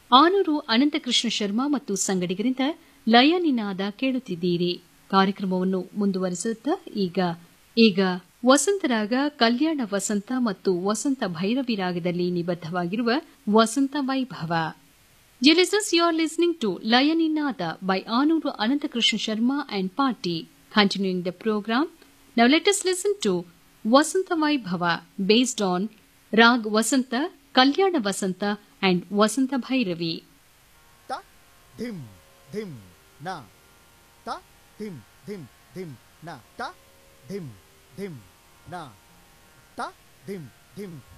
ಆನೂರು ಅನಂತಕೃಷ್ಣ ಶರ್ಮಾ ಮತ್ತು ಸಂಗಡಿಗರಿಂದ ಲಯ ನಿನಾದ ಕೇಳುತ್ತಿದ್ದೀರಿ ಕಾರ್ಯಕ್ರಮವನ್ನು ಮುಂದುವರಿಸುತ್ತಾ ಈಗ ಈಗ ವಸಂತರಾಗ ಕಲ್ಯಾಣ ವಸಂತ ಮತ್ತು ವಸಂತ ಭೈರವಿ ರಾಗದಲ್ಲಿ ನಿಬದ್ಧವಾಗಿರುವ ವಸಂತ ವೈಭವ Listeners, you are listening to Layaninada by Anuru Anantakrishna Sharma and Party. Continuing the program, now let us listen to Vasanta Vaibhava based on Rag Vasanta, Kalyana Vasanta and Vasanta Bhairavi. ತ ಧಿಮ್ ಧಿಮ್ ನ ತ ಧಿಮ್ ಧಿಮ್ ಧಿಮ್ ನ ತ ಧಿಮ್ ಧಿಮ್ ನ ತ ಧಿಮ್ ಧಿಮ್